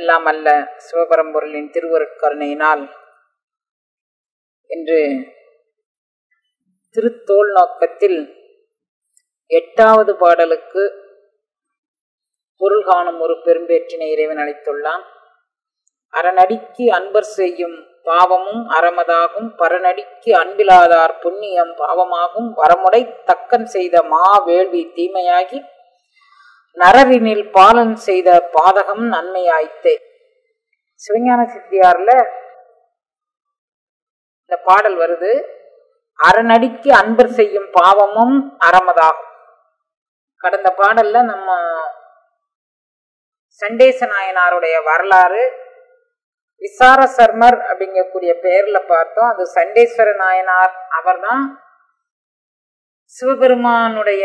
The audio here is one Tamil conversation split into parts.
எல்லாம் அல்ல சிவபரம்பொருளின் திருவருட்கருணையினால் என்று திருத்தோல் நோக்கத்தில் எட்டாவது பாடலுக்கு பொருள் காணும் ஒரு பெரும்பேற்றினை இறைவன் அளித்துள்ளான் அறநடிக்கு அன்பர் செய்யும் பாவமும் அறமதாகும் பரநடிக்கு அன்பிலாதார் புண்ணியம் பாவமாகும் வரமுடை தக்கன் செய்த மா வேள்வி தீமையாகி நரரினில் பாலன் செய்த பாதகம் நன்மையாய்த்தே சிவஞான சித்தியார்ல இந்த பாடல் வருது அறநடிக்கு அன்பர் செய்யும் பாவமும் அறமதாகும் கடந்த பாடல்ல நம்ம சண்டேச நாயனாருடைய வரலாறு விசார சர்மர் அப்படிங்கக்கூடிய பெயர்ல பார்த்தோம் அது சண்டேஸ்வர நாயனார் அவர்தான் சிவபெருமானுடைய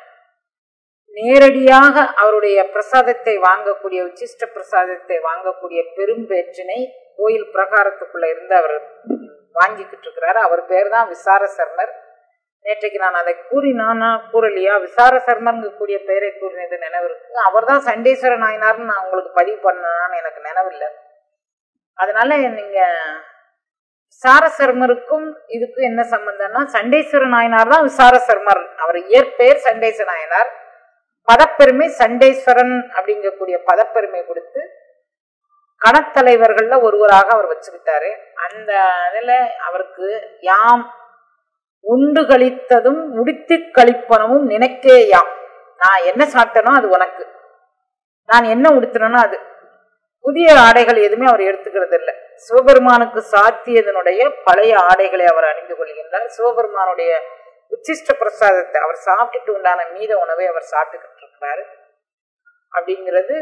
நேரடியாக அவருடைய பிரசாதத்தை வாங்கக்கூடிய உச்சிஷ்ட பிரசாதத்தை வாங்கக்கூடிய பெரும்பேற்றினை கோயில் பிரகாரத்துக்குள்ள இருந்து அவர் வாங்கிக்கிட்டு இருக்கிறாரு அவர் பேர் தான் விசார சர்மர் நேற்றைக்கு நான் அதை கூறினானா கூறலையா விசார சர்மர்ங்கக்கூடிய பெயரை கூறினது நினைவு இருக்கு அவர் தான் சண்டேஸ்வர நாயனார்னு நான் உங்களுக்கு பதிவு பண்ணான்னு எனக்கு நினைவில்லை அதனால நீங்க விசார சர்மருக்கும் இதுக்கும் என்ன சம்பந்தம்னா சண்டேஸ்வர நாயனார் தான் விசார சர்மர் அவர் இயற்பெயர் சண்டேஸ்வர நாயனார் பதப்பெருமை சண்டேஸ்வரன் அப்படிங்கக்கூடிய பதப்பெருமை கொடுத்து கணத்தலைவர்கள்ல ஒருவராக அவர் வச்சுக்கிட்டாரு அந்த இதுல அவருக்கு யாம் உண்டு கழித்ததும் உடுத்தி கழிப்பனவும் நினைக்கே யாம் நான் என்ன சாப்பிட்டனோ அது உனக்கு நான் என்ன உடுத்தினோ அது புதிய ஆடைகள் எதுவுமே அவர் எடுத்துக்கிறது இல்லை சிவபெருமானுக்கு சாத்தியதனுடைய பழைய ஆடைகளை அவர் அணிந்து கொள்கின்றார் சிவபெருமானுடைய உச்சிஷ்ட பிரசாதத்தை அவர் சாப்பிட்டுட்டு உண்டான மீத உணவை அவர் சாப்பிட்டுக்கிட்டு இருக்கிறாரு அப்படிங்கிறது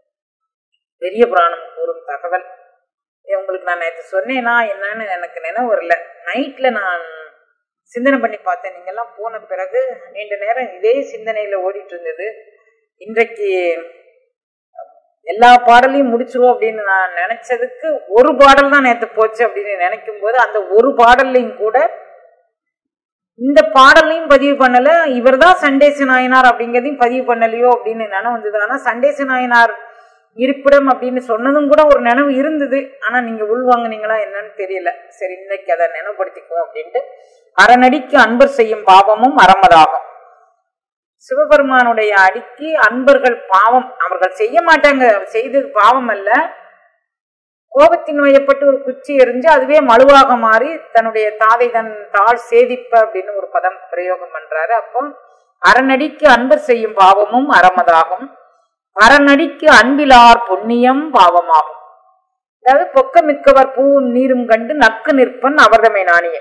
பெரிய புராணம் கூறும் தகவல் உங்களுக்கு நான் நேற்று சொன்னேன்னா என்னன்னு எனக்கு நினைவு வரல நைட்ல நான் சிந்தனை பண்ணி பார்த்தேன் நீங்கெல்லாம் போன பிறகு நீண்ட நேரம் இதே சிந்தனையில ஓடிட்டு இருந்தது இன்றைக்கு எல்லா பாடலையும் முடிச்சிருவோம் அப்படின்னு நான் நினைச்சதுக்கு ஒரு பாடல் தான் நேற்று போச்சு அப்படின்னு நினைக்கும் போது அந்த ஒரு பாடல்லையும் கூட இந்த பாடலையும் பதிவு பண்ணல இவர் தான் சண்டேச நாயனார் அப்படிங்கிறதையும் பதிவு பண்ணலையோ அப்படின்னு நினைவு வந்தது ஆனா சண்டேச நாயனார் இருப்பிடம் அப்படின்னு சொன்னதும் கூட ஒரு நினைவு இருந்தது ஆனா நீங்க உள்வாங்கினீங்களா என்னன்னு தெரியல சரி இன்னைக்கு அதை நினைவுபடுத்திக்குவோம் அப்படின்ட்டு அறநடிக்கு அன்பர் செய்யும் பாவமும் அறமதாகும் சிவபெருமானுடைய அடிக்கு அன்பர்கள் பாவம் அவர்கள் செய்ய மாட்டாங்க செய்தது பாவம் அல்ல கோபத்தின் வயப்பட்டு ஒரு குச்சி எரிஞ்சு அதுவே மழுவாக மாறி தன்னுடைய தாதை தன் தாழ் சேதிப்ப அப்படின்னு ஒரு பதம் பிரயோகம் பண்றாரு அப்போ அறநடிக்கு அன்பர் செய்யும் பாவமும் அறமதாகும் அறநடிக்கு அன்பிலார் புண்ணியம் பாவமாகும் அதாவது பொக்கமிக்கவர் பூவும் நீரும் கண்டு நக்கு நிற்பன் அவர்தமை நாணிய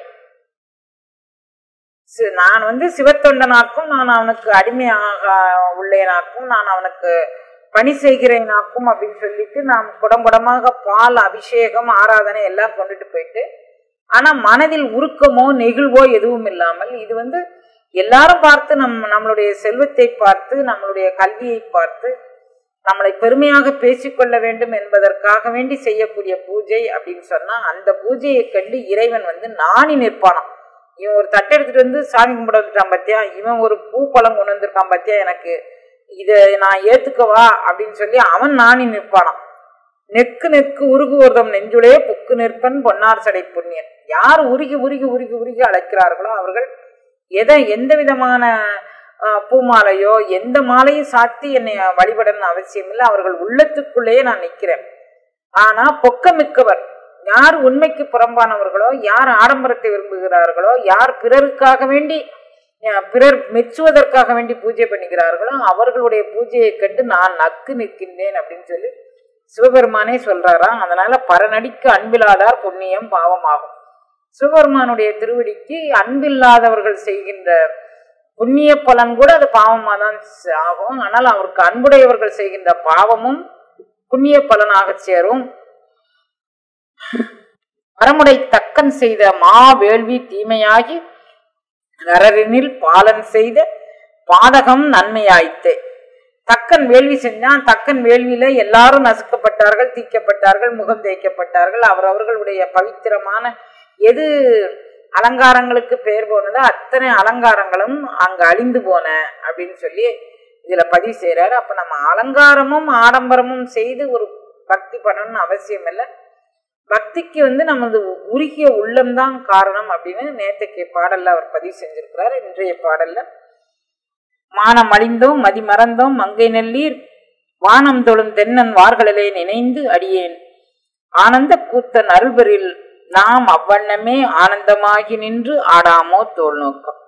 நான் வந்து சிவத்தொண்டனாக்கும் நான் அவனுக்கு அடிமையாக உள்ளேனாக்கும் நான் அவனுக்கு பணி செய்கிறேனாக்கும் அப்படின்னு சொல்லிட்டு நாம் குடம் குடமாக பால் அபிஷேகம் ஆராதனை எல்லாம் கொண்டுட்டு போயிட்டு ஆனா மனதில் உருக்கமோ நெகிழ்வோ எதுவும் இல்லாமல் இது வந்து எல்லாரும் பார்த்து நம் நம்மளுடைய செல்வத்தை பார்த்து நம்மளுடைய கல்வியை பார்த்து நம்மளை பெருமையாக பேசிக்கொள்ள வேண்டும் என்பதற்காக வேண்டி செய்யக்கூடிய பூஜை அப்படின்னு சொன்னா அந்த பூஜையை கண்டு இறைவன் வந்து நாணி நிற்பானாம் இவன் ஒரு தட்டை எடுத்துட்டு வந்து சாமி கும்பிட வந்துட்டான் பாத்தியா இவன் ஒரு பூ பழம் கொண்டு வந்திருக்கான் பாத்தியா எனக்கு இதை நான் ஏத்துக்கவா அப்படின்னு சொல்லி அவன் நாணி நிற்பானாம் நெக்கு நெக்கு உருகுவர்தம் நெஞ்சுடைய புக்கு நிற்பன் பொன்னார் சடை புண்ணியன் யார் உருகி உருகி உருகி உருகி அழைக்கிறார்களோ அவர்கள் எதை எந்த விதமான பூமாலையோ எந்த மாலையும் சாத்தி என்னை வழிபடணும்னு அவசியம் இல்லை அவர்கள் உள்ளத்துக்குள்ளேயே நான் நிற்கிறேன் ஆனா பொக்கமிக்கவர் யார் உண்மைக்கு புறம்பானவர்களோ யார் ஆடம்பரத்தை விரும்புகிறார்களோ யார் பிறருக்காக வேண்டி பிறர் மெச்சுவதற்காக வேண்டி பூஜை பண்ணுகிறார்களோ அவர்களுடைய பூஜையை கண்டு நான் நக்கு நிற்கின்றேன் அப்படின்னு சொல்லி சிவபெருமானே சொல்றாராம் அதனால பரநடிக்கு அன்பில்லாதார் புண்ணியம் பாவமாகும் சிவபெருமானுடைய திருவடிக்கு அன்பில்லாதவர்கள் செய்கின்ற புண்ணிய பலன் கூட அது பாவமா தான் ஆகும் ஆனால் அவருக்கு அன்புடையவர்கள் செய்கின்ற பாவமும் புண்ணிய பலனாக சேரும் வரமுடை தக்கன் செய்த மா வேள்வி தீமையாகி நரரினில் பாலன் செய்த பாதகம் நன்மையாய்த்தே தக்கன் வேள்வி செஞ்சான் தக்கன் வேள்வியில எல்லாரும் நசுக்கப்பட்டார்கள் தீக்கப்பட்டார்கள் முகம் தேய்க்கப்பட்டார்கள் அவர் அவர்களுடைய பவித்திரமான எது அலங்காரங்களுக்கு பெயர் போனதோ அத்தனை அலங்காரங்களும் அங்க அழிந்து போன அப்படின்னு சொல்லி இதுல பதிவு செய்யறாரு அப்ப நம்ம அலங்காரமும் ஆடம்பரமும் செய்து ஒரு பக்தி பண்ணணும்னு அவசியம் இல்லை பக்திக்கு வந்து நமது உருகிய உள்ளம்தான் காரணம் அப்படின்னு நேற்றுக்கு பாடல்ல அவர் பதிவு செஞ்சிருக்கிறார் இன்றைய பாடல்ல மானம் அழிந்தோம் மதி மறந்தோம் மங்கை நெல்லீர் வானம் தொழும் தென்னன் வார்களிலே நினைந்து அடியேன் ஆனந்த கூத்தன் அருள்பரில் நாம் அவ்வண்ணமே ஆனந்தமாகி நின்று ஆடாமோ தோல் நோக்கம்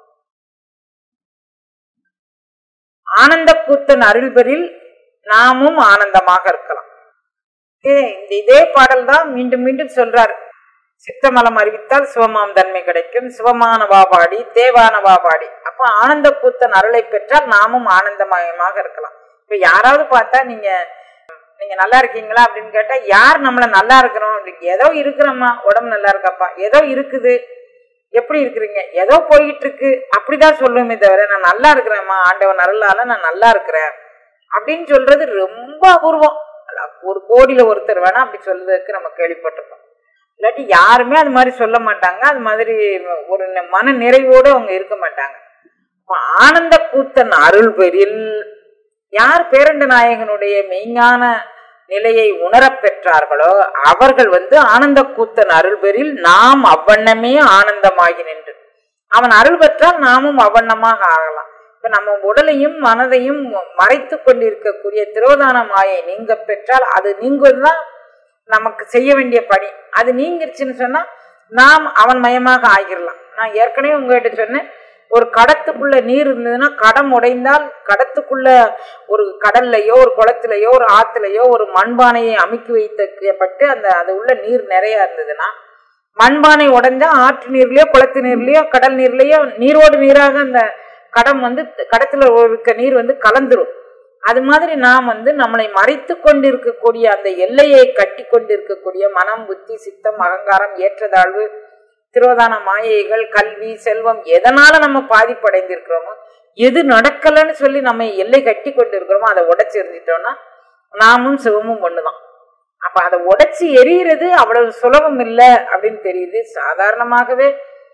ஆனந்த கூத்தன் அருள்பரில் நாமும் ஆனந்தமாக இருக்கலாம் இதே இந்த இதே பாடல் தான் மீண்டும் மீண்டும் சொல்றார் சித்தமலம் அறிவித்தால் சிவமாம் தன்மை கிடைக்கும் சிவமானவா பாடி தேவானவா பாடி அப்ப ஆனந்த கூத்தன் அருளை பெற்றால் நாமும் ஆனந்தமயமாக இருக்கலாம் இப்ப யாராவது பார்த்தா நீங்க நீங்க நல்லா இருக்கீங்களா அப்படின்னு கேட்டா யார் நம்மள நல்லா இருக்கிறோம் அப்படின்னு ஏதோ இருக்கிறோம்மா உடம்பு நல்லா இருக்கப்பா ஏதோ இருக்குது எப்படி இருக்கிறீங்க ஏதோ போயிட்டு இருக்கு அப்படிதான் சொல்லுமே தவிர நான் நல்லா இருக்கிறேம்மா ஆண்டவன் அருளால நான் நல்லா இருக்கிறேன் அப்படின்னு சொல்றது ரொம்ப அபூர்வம் ஒரு கோடியில ஒருத்தர் வேணா அப்படி சொல்றதுக்கு நம்ம கேள்விப்பட்டிருக்கோம் இல்லாட்டி யாருமே அது மாதிரி சொல்ல மாட்டாங்க அது மாதிரி ஒரு மன நிறைவோடு அவங்க இருக்க மாட்டாங்க ஆனந்த கூத்தன் அருள் பெரில் யார் பேரண்ட நாயகனுடைய மெய்ஞான நிலையை உணரப் பெற்றார்களோ அவர்கள் வந்து ஆனந்த கூத்தன் அருள் பெரில் நாம் அவ்வண்ணமே ஆனந்தமாகி நின்று அவன் அருள் பெற்றால் நாமும் அவ்வண்ணமாக ஆகலாம் இப்ப நம்ம உடலையும் மனதையும் மறைத்து கொண்டிருக்கக்கூடிய திரோதான மாயை நீங்க பெற்றால் அது நீங்குவதுதான் நமக்கு செய்ய வேண்டிய பணி அது நீங்கிருச்சுன்னு சொன்னா நாம் அவன் மயமாக ஆகிடலாம் நான் ஏற்கனவே உங்ககிட்ட சொன்னேன் ஒரு கடத்துக்குள்ள நீர் இருந்ததுன்னா கடம் உடைந்தால் கடத்துக்குள்ள ஒரு கடல்லையோ ஒரு குளத்திலையோ ஒரு ஆத்துலையோ ஒரு மண்பானையை அமுக்கி வைத்தப்பட்டு அந்த அது உள்ள நீர் நிறைய இருந்ததுன்னா மண்பானை உடைஞ்சா ஆற்று நீர்லயோ குளத்து நீர்லயோ கடல் நீர்லயோ நீரோடு நீராக அந்த கடம் வந்து கடத்துல இருக்க நீர் வந்து கலந்துரும் அது மாதிரி நாம் வந்து நம்மளை மறைத்து கொண்டு இருக்கக்கூடிய அந்த எல்லையை கட்டி கொண்டு இருக்கக்கூடிய மனம் புத்தி சித்தம் அகங்காரம் ஏற்றதாழ்வு திரோதான மாயைகள் கல்வி செல்வம் எதனால நம்ம பாதிப்படைந்திருக்கிறோமோ எது நடக்கலன்னு சொல்லி நம்ம எல்லை கட்டி கொண்டு இருக்கிறோமோ அதை உடைச்சு எறிஞ்சிட்டோம்னா நாமும் சிவமும் ஒண்ணுதான் அப்ப அதை உடைச்சு எரியறது அவ்வளவு சுலபம் இல்லை அப்படின்னு தெரியுது சாதாரணமாகவே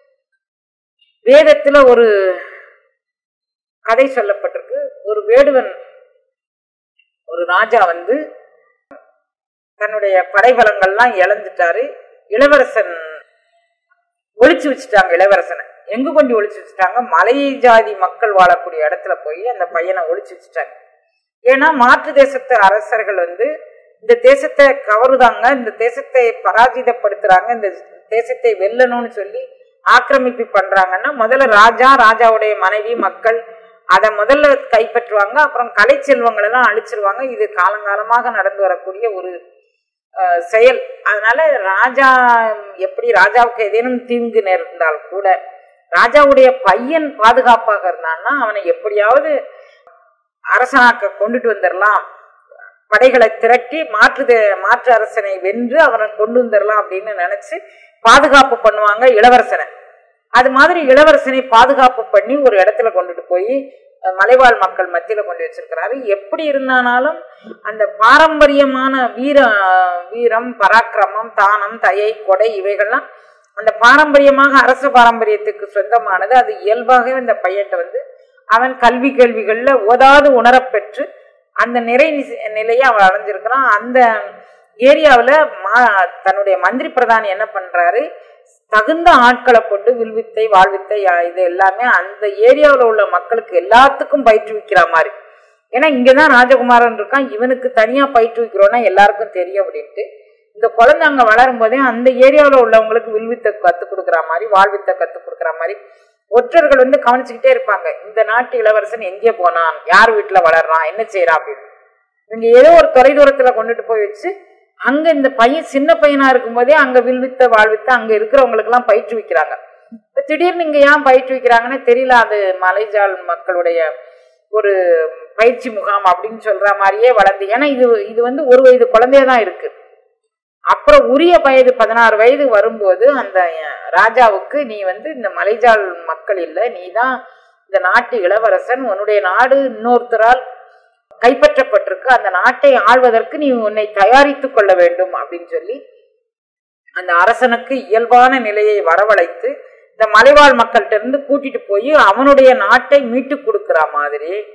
வேதத்துல ஒரு கதை சொல்லப்பட்டிருக்கு ஒரு வேடுவன் ஒரு ராஜா வந்து தன்னுடைய படைபலங்கள்லாம் இழந்துட்டாரு இளவரசன் ஒழிச்சு வச்சுட்டாங்க இளவரசனை எங்க கொண்டு ஒழிச்சு வச்சுட்டாங்க மலை ஜாதி மக்கள் வாழக்கூடிய இடத்துல போய் அந்த பையனை ஒழிச்சு வச்சுட்டாங்க ஏன்னா மாற்று தேசத்து அரசர்கள் வந்து இந்த தேசத்தை கவருதாங்க இந்த தேசத்தை பராஜிதப்படுத்துறாங்க இந்த தேசத்தை வெல்லணும்னு சொல்லி ஆக்கிரமிப்பு பண்றாங்கன்னா முதல்ல ராஜா ராஜாவுடைய மனைவி மக்கள் அதை முதல்ல கைப்பற்றுவாங்க அப்புறம் கலை செல்வங்கள் எல்லாம் அழிச்சிருவாங்க இது காலங்காலமாக நடந்து வரக்கூடிய ஒரு செயல் அதனால ராஜா எப்படி ராஜாவுக்கு ஏதேனும் தீங்கு நேர்ந்தால் கூட ராஜாவுடைய பையன் பாதுகாப்பாக இருந்தான்னா அவனை எப்படியாவது அரசனாக்க கொண்டுட்டு வந்துடலாம் படைகளை திரட்டி மாற்று மாற்று அரசனை வென்று அவனை கொண்டு வந்துடலாம் அப்படின்னு நினைச்சு பாதுகாப்பு பண்ணுவாங்க இளவரசனை அது மாதிரி இளவரசனை பாதுகாப்பு பண்ணி ஒரு இடத்துல கொண்டுட்டு போய் மலைவாழ் மக்கள் மத்தியில கொண்டு வச்சிருக்கிறாரு எப்படி இருந்தானாலும் அந்த பாரம்பரியமான வீர வீரம் பராக்கிரமம் தானம் தயை கொடை இவைகள்லாம் அந்த பாரம்பரியமாக அரச பாரம்பரியத்துக்கு சொந்தமானது அது இயல்பாகவே இந்த பையன்ட்ட வந்து அவன் கல்வி கேள்விகள்ல ஓதாது உணரப்பெற்று அந்த நிறை நிலையை அவன் அடைஞ்சிருக்கிறான் அந்த ஏரியாவில் மா தன்னுடைய மந்திரி பிரதானி என்ன பண்றாரு தகுந்த ஆட்களை கொண்டு வில்வித்தை வாழ்வித்தை இது எல்லாமே அந்த ஏரியாவில் உள்ள மக்களுக்கு எல்லாத்துக்கும் பயிற்றுவிக்கிற மாதிரி ஏன்னா இங்கதான் ராஜகுமாரன் இருக்கான் இவனுக்கு தனியா பயிற்றுவிக்கிறோன்னா எல்லாருக்கும் தெரியும் அப்படின்ட்டு இந்த குழந்தை அங்க வளரும் போதே அந்த ஏரியாவில் உள்ளவங்களுக்கு வில்வித்தை கத்துக் கொடுக்குற மாதிரி வாழ்வித்தை கத்துக் கொடுக்குற மாதிரி ஒற்றர்கள் வந்து கவனிச்சுக்கிட்டே இருப்பாங்க இந்த நாட்டு இளவரசன் எங்கே போனான் யார் வீட்டுல வளர்றான் என்ன செய்யறான் அப்படின்னு இவங்க ஏதோ ஒரு தொலை தூரத்துல கொண்டுட்டு போய் வச்சு அங்க இந்த பையன் சின்ன பையனா இருக்கும்போதே அங்க வில்வித்த வாழ்வித்த அங்க இருக்கிறவங்களுக்கு எல்லாம் பயிற்றுவிக்கிறாங்க திடீர்னு இங்க ஏன் பயிற்றுவிக்கிறாங்கன்னு தெரியல அது மலைஜால் மக்களுடைய ஒரு பயிற்சி முகாம் அப்படின்னு சொல்ற மாதிரியே வளர்ந்து ஏன்னா இது இது வந்து ஒரு வயது குழந்தையா தான் இருக்கு அப்புறம் உரிய வயது பதினாறு வயது வரும்போது அந்த ராஜாவுக்கு நீ வந்து இந்த மலைஜால் மக்கள் இல்லை நீ தான் இந்த நாட்டு இளவரசன் உன்னுடைய நாடு இன்னொருத்தரால் கைப்பற்றப்பட்டிருக்கு அந்த நாட்டை ஆள்வதற்கு நீ உன்னை தயாரித்துக் கொள்ள வேண்டும் அப்படின்னு சொல்லி அந்த அரசனுக்கு இயல்பான நிலையை வரவழைத்து இந்த மலைவாழ் மக்கள்கிட்ட இருந்து கூட்டிட்டு போய் அவனுடைய நாட்டை மீட்டு கொடுக்கிற மாதிரி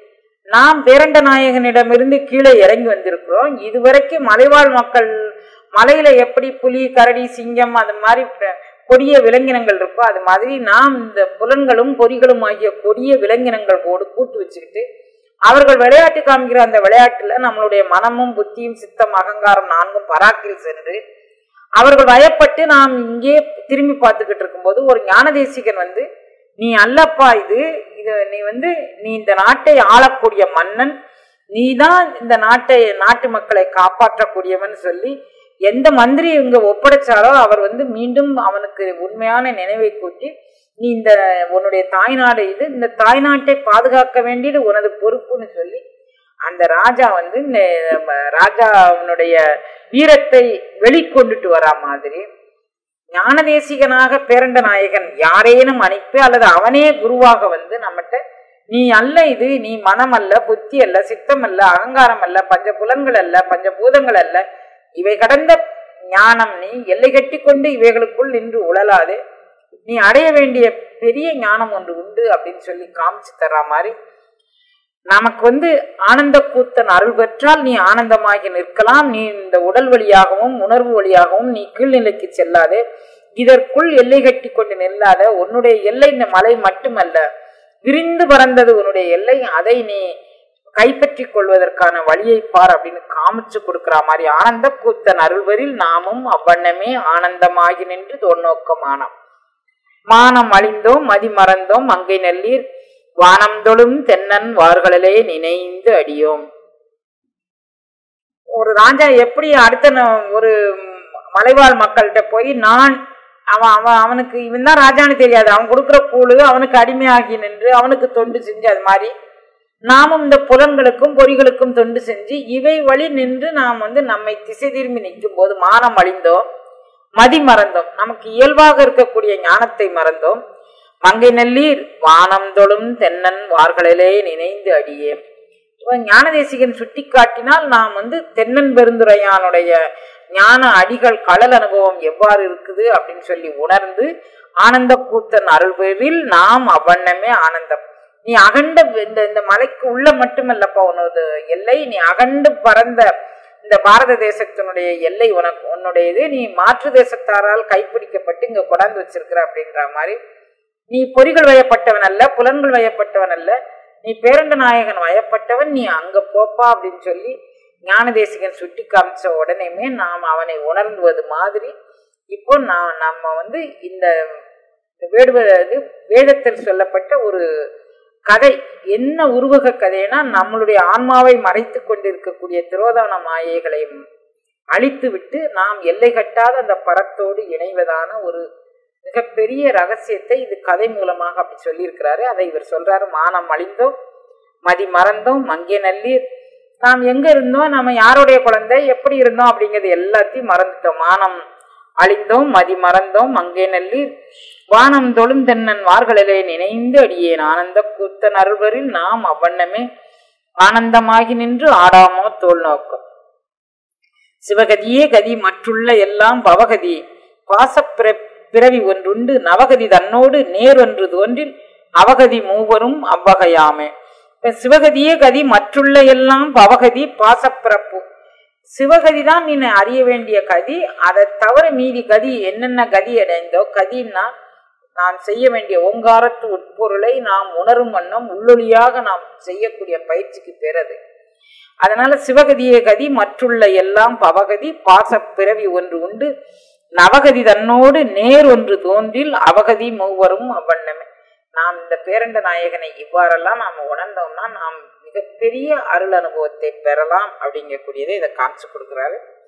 நாம் பேரண்ட நாயகனிடமிருந்து கீழே இறங்கி வந்திருக்கிறோம் இதுவரைக்கும் மலைவாழ் மக்கள் மலையில எப்படி புலி கரடி சிங்கம் அது மாதிரி ப- கொடிய விலங்கினங்கள் இருக்கோ அது மாதிரி நாம் இந்த புலன்களும் பொறிகளும் ஆகிய கொடிய விலங்கினங்கள் போடு கூட்டு வச்சுக்கிட்டு அவர்கள் விளையாட்டு காமிக்கிற அந்த விளையாட்டுல நம்மளுடைய மனமும் புத்தியும் சித்தம் அகங்காரம் நான்கும் பராக்கில் சென்று அவர்கள் வயப்பட்டு நாம் இங்கே திரும்பி பார்த்துக்கிட்டு இருக்கும்போது ஒரு ஞானதேசிகன் வந்து நீ அல்லப்பா இது இது நீ வந்து நீ இந்த நாட்டை ஆளக்கூடிய மன்னன் நீ தான் இந்த நாட்டை நாட்டு மக்களை காப்பாற்றக்கூடியவன் சொல்லி எந்த மந்திரி இங்க ஒப்படைச்சாலோ அவர் வந்து மீண்டும் அவனுக்கு உண்மையான நினைவை கூட்டி நீ இந்த உன்னுடைய தாய்நாடு இது இந்த தாய்நாட்டை பாதுகாக்க வேண்டியது உனது பொறுப்புன்னு சொல்லி அந்த ராஜா வந்து இந்த நம்ம ராஜாவினுடைய வீரத்தை வெளிக்கொண்டுட்டு வரா மாதிரி ஞானதேசிகனாக பேரண்ட நாயகன் யாரேனும் அனுப்பி அல்லது அவனே குருவாக வந்து நம்மகிட்ட நீ அல்ல இது நீ மனம் அல்ல புத்தி அல்ல சித்தம் அல்ல அகங்காரம் அல்ல பஞ்சபுலன்கள் அல்ல பஞ்சபூதங்கள் அல்ல இவை கடந்த ஞானம் நீ எல்லை கட்டி கொண்டு இவைகளுக்குள் நின்று உழலாதே நீ அடைய வேண்டிய பெரிய ஞானம் ஒன்று உண்டு அப்படின்னு சொல்லி காமிச்சு தர்ற மாதிரி நமக்கு வந்து ஆனந்த கூத்தன் அருள் பெற்றால் நீ ஆனந்தமாகி நிற்கலாம் நீ இந்த உடல் வழியாகவும் உணர்வு வழியாகவும் நீ கீழ்நிலைக்கு செல்லாதே இதற்குள் எல்லை கட்டி கொண்டு நில்லாத உன்னுடைய எல்லை இந்த மலை மட்டுமல்ல விரிந்து பறந்தது உன்னுடைய எல்லை அதை நீ கைப்பற்றி கொள்வதற்கான வழியை பார் அப்படின்னு காமிச்சு கொடுக்கிற மாதிரி ஆனந்த கூத்தன் அருள்வரில் நாமும் அவ்வண்ணமே ஆனந்தமாகி நின்று தொன்னோக்கமானோம் மானம் அழிந்தோம் மதி மறந்தோம் மங்கை நெல்லீர் வானம் தொழும் தென்னன் வார்களிலே நினைந்து அடியோம் ஒரு ராஜா எப்படி அடுத்த ந- ஒரு மலைவாழ் மக்கள்கிட்ட போய் நான் அவன் அவன் அவனுக்கு இவன் தான் ராஜான்னு தெரியாது அவன் கொடுக்குற கூழு அவனுக்கு அடிமையாகி நின்று அவனுக்கு தொண்டு செஞ்சு அது மாதிரி நாமும் இந்த புலன்களுக்கும் பொறிகளுக்கும் தொண்டு செஞ்சு இவை வழி நின்று நாம் வந்து நம்மை திசை திரும்பி நிற்கும் போது மானம் அழிந்தோம் மதி மறந்தோம் நமக்கு இயல்பாக இருக்கக்கூடிய ஞானத்தை மறந்தோம் மங்கை நெல்லீர் வானம் தொழும் தென்னன் வார்களிலே நினைந்து அடியே இவன் ஞானதேசிகன் சுட்டி காட்டினால் நாம் வந்து தென்னன் பெருந்துரையானுடைய ஞான அடிகள் கடல் அனுபவம் எவ்வாறு இருக்குது அப்படின்னு சொல்லி உணர்ந்து ஆனந்த கூத்தன் அருள்பெறில் நாம் அவ்வண்ணமே ஆனந்தம் நீ அகண்ட இந்த இந்த மலைக்கு உள்ள மட்டுமல்லப்பா உனது எல்லை நீ அகண்டு பறந்த இந்த பாரத தேசத்தினுடைய எல்லை உனக்கு உன்னுடையது நீ மாற்று தேசத்தாரால் கைப்பிடிக்கப்பட்டு இங்க கொண்டாந்து வச்சிருக்கிற அப்படின்ற மாதிரி நீ பொறிகள் வயப்பட்டவன் அல்ல புலன்கள் வயப்பட்டவன் அல்ல நீ பேரண்ட நாயகன் வயப்பட்டவன் நீ அங்க போப்பா அப்படின்னு சொல்லி ஞானதேசிகன் சுட்டி காமிச்ச உடனேமே நாம் அவனை உணர்ந்துவது மாதிரி இப்போ நான் நம்ம வந்து இந்த வேடுவது வேதத்தில் சொல்லப்பட்ட ஒரு கதை என்ன உருவக கதைனா நம்மளுடைய ஆன்மாவை மறைத்து கொண்டிருக்கக்கூடிய திரோதான மாயைகளை அழித்து விட்டு நாம் எல்லை கட்டாத அந்த பரத்தோடு இணைவதான ஒரு மிகப்பெரிய ரகசியத்தை இது கதை மூலமாக அப்படி சொல்லியிருக்கிறாரு அதை இவர் சொல்றாரு மானம் அழிந்தோம் மதி மறந்தோம் மங்கே நல்லீர் நாம் எங்க இருந்தோம் நம்ம யாருடைய குழந்தை எப்படி இருந்தோம் அப்படிங்கிறது எல்லாத்தையும் மறந்துட்டோம் மானம் அழிந்தோம் மதி மறந்தோம் மங்கே நல்லீர் வானம் தொழும் தென்னன் வார்களிலே நினைந்து அடியேன் ஆனந்த கூத்தன் அருள்வரில் நாம் அவ்வண்ணமே ஆனந்தமாகி நின்று ஆடாமோ தோல் நோக்கம் சிவகதியே கதி மற்றுள்ள எல்லாம் பவகதி பாசப்பிற பிறவி ஒன்றுண்டு நவகதி தன்னோடு நேர் ஒன்று தோன்றில் அவகதி மூவரும் அவ்வகையாமே இப்ப சிவகதியே கதி மற்றுள்ள எல்லாம் பவகதி பாசப்பிறப்பு சிவகதி தான் நீ அறிய வேண்டிய கதி அதை தவிர மீதி கதி என்னென்ன கதி அடைந்தோ கதின்னா நாம் செய்ய வேண்டிய ஓங்காரத்து உட்பொருளை நாம் உணரும் வண்ணம் உள்ளொளியாக நாம் செய்யக்கூடிய பயிற்சிக்கு பெறது அதனால சிவகதியே கதி மற்றுள்ள எல்லாம் பவகதி பாசப் பிறவி ஒன்று உண்டு நவகதி தன்னோடு நேர் ஒன்று தோன்றில் அவகதி மூவரும் அவ்வண்ணமே நாம் இந்த பேரண்ட நாயகனை இவ்வாறெல்லாம் நாம் உணர்ந்தோம்னா நாம் மிகப்பெரிய அருள் அனுபவத்தை பெறலாம் அப்படிங்கக்கூடியதை இதை காமிச்சு கொடுக்குறாரு